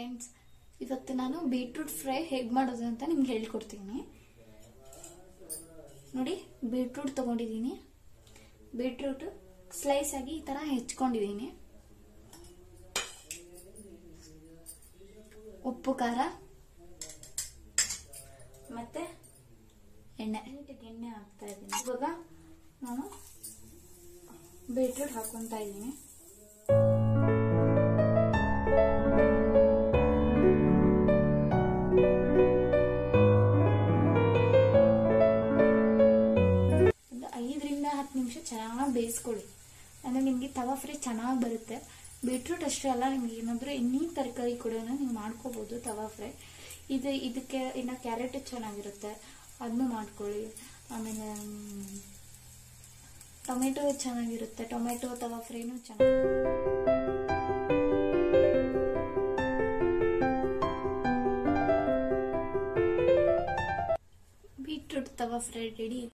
friends ಇವತ್ತು ನಾನು beetroot fry ಹೇಗೆ ಮಾಡೋದು ಅಂತ ನಿಮ್ಗೆ ಹೇಳ್ಕೊಡ್ತೀನಿ ನೋಡಿ ಬೀಟ್ರೂಟ್ ತಗೊಂಡಿದ್ದೀನಿ ಬೀಟ್ರೂಟ್ ಸ್ಲೈಸ್ ಆಗಿ ಈ ತರ ಹೆಚ್ಕೊಂಡಿದ್ದೀನಿ ಉಪ್ಪು ಖಾರ ಮತ್ತೆ ಎಣ್ಣೆ ನೀಟಿಗೆ ಎಣ್ಣೆ ಹಾಕ್ತಾ ಇದ್ದೀನಿ ಇವಾಗ ನಾನು ಬೀಟ್ರೂಟ್ ಹಾಕೊಂತ ಇದ್ದೀನಿ ಒಂದು ಐದರಿಂದ ಹತ್ತು ನಿಮಿಷ ಚೆನ್ನಾಗಿ ಬೇಯಿಸ್ಕೊಳ್ಳಿ ಅಂದ್ರೆ ನಿಮಗೆ ತವಾ ಫ್ರೈ ಚೆನ್ನಾಗಿ ಬರುತ್ತೆ ಬೀಟ್ರೂಟ್ ಅಷ್ಟೇ ಅಲ್ಲ ನಿಮ್ಗೆ ಏನಾದರೂ ಎಣ್ಣೆ ತರಕಾರಿ ಕೂಡ ನೀವು ಮಾಡ್ಕೋಬಹುದು ತವಾ ಫ್ರೈ ಇದು ಇದಕ್ಕೆ ಇನ್ನು ಕ್ಯಾರೆಟ್ ಚೆನ್ನಾಗಿರುತ್ತೆ ಅದನ್ನು ಮಾಡ್ಕೊಳ್ಳಿ ಆಮೇಲೆ ಮ್, ಟೊಮೆಟೊ ಚೆನ್ನಾಗಿರುತ್ತೆ ಟೊಮೆಟೊ ತವಾ ಫ್ರೈನು ಚೆನ್ನಾಗಿರುತ್ತೆ ಬೀಟ್ರೂಟ್ ತವಾ ಫ್ರೈ ರೆಡಿ